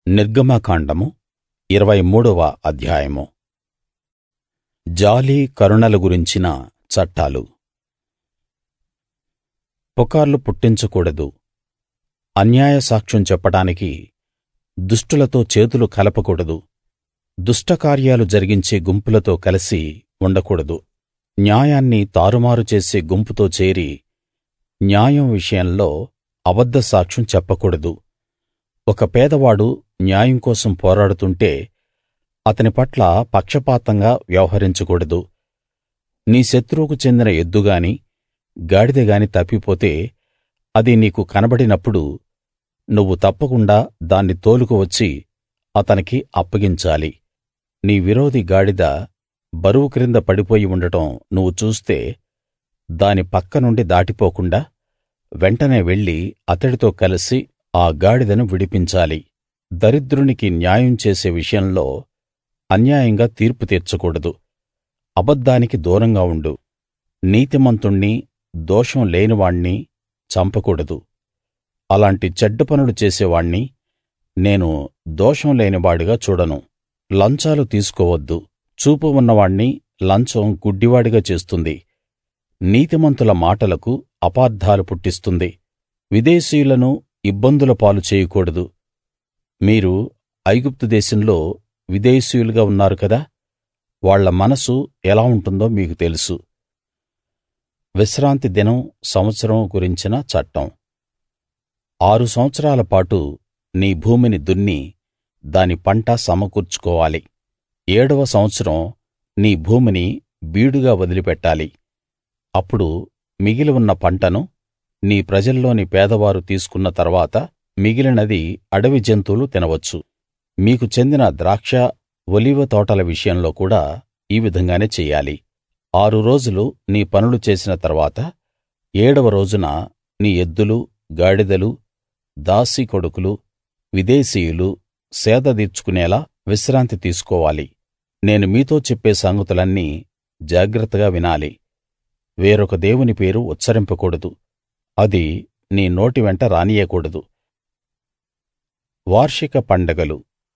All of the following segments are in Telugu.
నిర్గమకాండము ఇరవై మూడవ అధ్యాయము జాలి కరుణల గురించిన చట్టాలు పుకార్లు పుట్టించకూడదు అన్యాయ సాక్ష్యం చెప్పడానికి దుష్టులతో చేతులు కలపకూడదు దుష్టకార్యాలు జరిగించే గుంపులతో కలిసి ఉండకూడదు న్యాయాన్ని తారుమారు చేసే గుంపుతో చేరి న్యాయం విషయంలో అబద్ధ సాక్ష్యం చెప్పకూడదు ఒక పేదవాడు న్యాయం కోసం పోరాడుతుంటే అతని పట్ల పక్షపాతంగా వ్యవహరించకూడదు నీ శత్రువుకు చెందిన ఎద్దు గాని గాడిద గాని తప్పిపోతే అది నీకు కనబడినప్పుడు నువ్వు తప్పకుండా దాన్ని తోలుకు వచ్చి అతనికి అప్పగించాలి నీ విరోధి గాడిద బరువు క్రింద పడిపోయి ఉండటం నువ్వు చూస్తే దాని పక్క నుండి దాటిపోకుండా వెంటనే వెళ్లి అతడితో కలిసి ఆ గాడిదను విడిపించాలి దరిద్రునికి న్యాయం చేసే విషయంలో అన్యాయంగా తీర్పు తీర్చకూడదు అబద్ధానికి దూరంగా ఉండు నీతిమంతుణ్ణి దోషం లేనివాణ్ణి చంపకూడదు అలాంటి చెడ్డ పనులు చేసేవాణ్ణి నేను దోషం లేనివాడిగా చూడను లంచాలు తీసుకోవద్దు చూపు ఉన్నవాణ్ణి లంచం గుడ్డివాడిగా చేస్తుంది నీతిమంతుల మాటలకు అపార్థాలు పుట్టిస్తుంది విదేశీయులను ఇబ్బందుల పాలు చేయకూడదు మీరు ఐగుప్తు దేశంలో విదేశీయులుగా ఉన్నారు కదా వాళ్ళ మనసు ఎలా ఉంటుందో మీకు తెలుసు విశ్రాంతి దినం సంవత్సరం గురించిన చట్టం ఆరు సంవత్సరాల పాటు నీ భూమిని దున్ని దాని పంట సమకూర్చుకోవాలి ఏడవ సంవత్సరం నీ భూమిని బీడుగా వదిలిపెట్టాలి అప్పుడు మిగిలి ఉన్న పంటను నీ ప్రజల్లోని పేదవారు తీసుకున్న తర్వాత మిగిలినది అడవి జంతువులు తినవచ్చు మీకు చెందిన ద్రాక్ష ఒలీవ తోటల విషయంలో కూడా ఈ విధంగానే చెయ్యాలి ఆరు రోజులు నీ పనులు చేసిన తర్వాత ఏడవ రోజున నీ ఎద్దులు గాడిదలు దాసీ కొడుకులు విదేశీయులు సేద దీర్చుకునేలా విశ్రాంతి తీసుకోవాలి నేను మీతో చెప్పే సంగతులన్నీ జాగ్రత్తగా వినాలి వేరొక దేవుని పేరు ఉచ్చరింపకూడదు అది నీ నోటి వెంట రానియ్యకూడదు వార్షిక పండగలు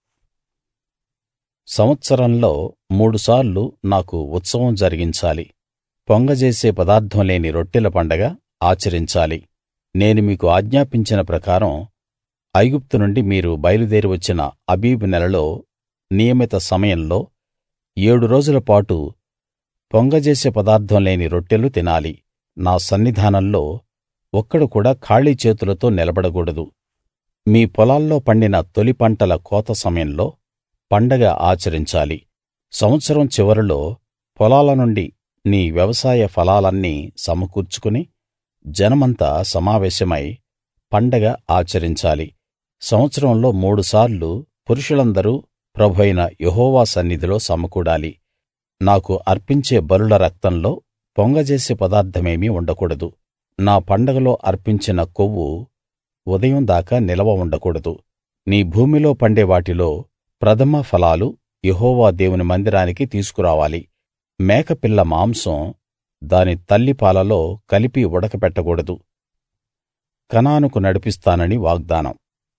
సంవత్సరంలో మూడుసార్లు నాకు ఉత్సవం జరిగించాలి పొంగజేసే పదార్థం లేని రొట్టెల పండగ ఆచరించాలి నేను మీకు ఆజ్ఞాపించిన ప్రకారం ఐగుప్తు నుండి మీరు బయలుదేరి వచ్చిన అబీబు నెలలో నియమిత సమయంలో ఏడు రోజుల పాటు పొంగజేసే పదార్థం లేని రొట్టెలు తినాలి నా సన్నిధానంలో ఒక్కడు కూడా ఖాళీ చేతులతో నిలబడకూడదు మీ పొలాల్లో పండిన తొలి పంటల కోత సమయంలో పండగ ఆచరించాలి సంవత్సరం చివరిలో పొలాల నుండి నీ వ్యవసాయ ఫలాలన్నీ సమకూర్చుకుని జనమంతా సమావేశమై పండగ ఆచరించాలి సంవత్సరంలో మూడుసార్లు పురుషులందరూ ప్రభువైన యెహోవా సన్నిధిలో సమకూడాలి నాకు అర్పించే బలుల రక్తంలో పొంగజేసే పదార్థమేమీ ఉండకూడదు నా పండగలో అర్పించిన కొవ్వు ఉదయం దాకా నిలవ ఉండకూడదు నీ భూమిలో పండే వాటిలో ప్రథమ ఫలాలు యెహోవా దేవుని మందిరానికి తీసుకురావాలి మేకపిల్ల మాంసం దాని తల్లి పాలలో కలిపి ఉడకబెట్టకూడదు కనానుకు నడిపిస్తానని వాగ్దానం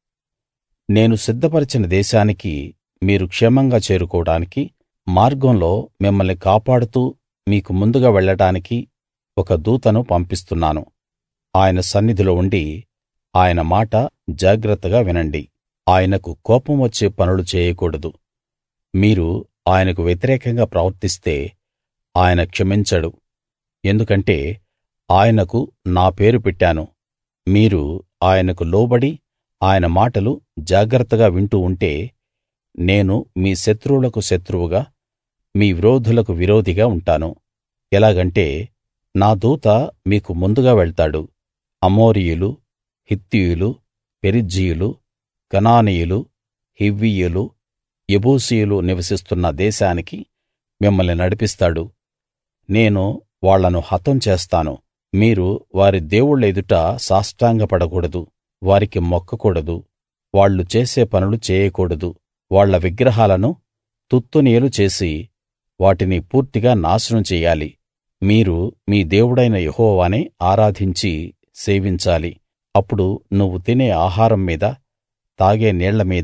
నేను సిద్ధపరచిన దేశానికి మీరు క్షేమంగా చేరుకోవడానికి మార్గంలో మిమ్మల్ని కాపాడుతూ మీకు ముందుగా వెళ్ళడానికి ఒక దూతను పంపిస్తున్నాను ఆయన సన్నిధిలో ఉండి ఆయన మాట జాగ్రత్తగా వినండి ఆయనకు కోపం వచ్చే పనులు చేయకూడదు మీరు ఆయనకు వ్యతిరేకంగా ప్రవర్తిస్తే ఆయన క్షమించడు ఎందుకంటే ఆయనకు నా పేరు పెట్టాను మీరు ఆయనకు లోబడి ఆయన మాటలు జాగ్రత్తగా వింటూ ఉంటే నేను మీ శత్రువులకు శత్రువుగా మీ విరోధులకు విరోధిగా ఉంటాను ఎలాగంటే నా దూత మీకు ముందుగా వెళ్తాడు అమోరీయులు హిత్తీయులు పెరిజ్జీయులు కనానీయులు హివ్వీయులు యెబూసీయులు నివసిస్తున్న దేశానికి మిమ్మల్ని నడిపిస్తాడు నేను వాళ్ళను హతం చేస్తాను మీరు వారి దేవుళ్ళ ఎదుట సాష్టాంగపడకూడదు వారికి మొక్కకూడదు వాళ్ళు చేసే పనులు చేయకూడదు వాళ్ళ విగ్రహాలను తుత్తునియలు చేసి వాటిని పూర్తిగా నాశనం చెయ్యాలి మీరు మీ దేవుడైన యెహోవానే ఆరాధించి సేవించాలి అప్పుడు నువ్వు తినే ఆహారం మీద తాగే నీళ్ల మీద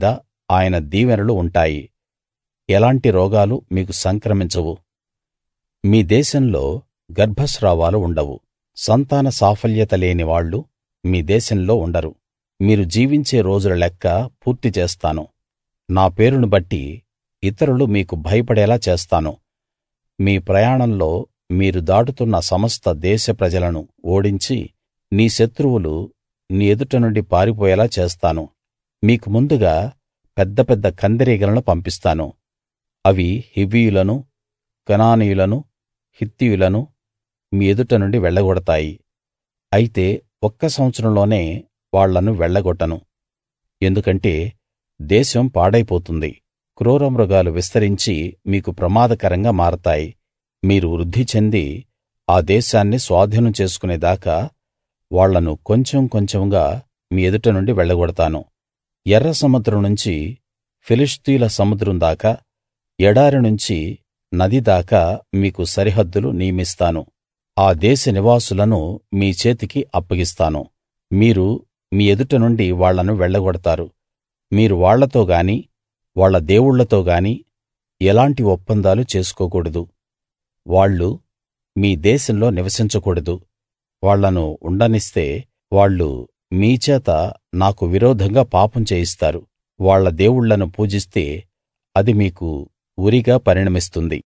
ఆయన దీవెనలు ఉంటాయి ఎలాంటి రోగాలు మీకు సంక్రమించవు మీ దేశంలో గర్భస్రావాలు ఉండవు సంతాన సాఫల్యత లేని వాళ్ళు మీ దేశంలో ఉండరు మీరు జీవించే రోజుల లెక్క పూర్తి చేస్తాను నా పేరును బట్టి ఇతరులు మీకు భయపడేలా చేస్తాను మీ ప్రయాణంలో మీరు దాటుతున్న సమస్త దేశ ప్రజలను ఓడించి నీ శత్రువులు నీ ఎదుట నుండి పారిపోయేలా చేస్తాను మీకు ముందుగా పెద్ద పెద్ద కందిరీగలను పంపిస్తాను అవి హివ్వీయులను కనానీయులను హిత్తీయులను మీ ఎదుట నుండి వెళ్ళగొడతాయి అయితే ఒక్క సంవత్సరంలోనే వాళ్ళను వెళ్ళగొట్టను ఎందుకంటే దేశం పాడైపోతుంది క్రూరమృగాలు విస్తరించి మీకు ప్రమాదకరంగా మారతాయి మీరు వృద్ధి చెంది ఆ దేశాన్ని స్వాధీనం చేసుకునే దాకా వాళ్ళను కొంచెం కొంచెంగా మీ ఎదుట నుండి వెళ్ళగొడతాను ఎర్ర సముద్రం నుంచి ఫిలిష్తీయుల సముద్రం దాకా ఎడారి నుంచి నది దాకా మీకు సరిహద్దులు నియమిస్తాను ఆ దేశ నివాసులను మీ చేతికి అప్పగిస్తాను మీరు మీ ఎదుట నుండి వాళ్ళను వెళ్ళగొడతారు మీరు వాళ్ళతో గాని వాళ్ళ దేవుళ్ళతో గాని ఎలాంటి ఒప్పందాలు చేసుకోకూడదు వాళ్ళు మీ దేశంలో నివసించకూడదు వాళ్ళను ఉండనిస్తే వాళ్ళు మీ చేత నాకు విరోధంగా పాపం చేయిస్తారు వాళ్ళ దేవుళ్ళను పూజిస్తే అది మీకు ఉరిగా పరిణమిస్తుంది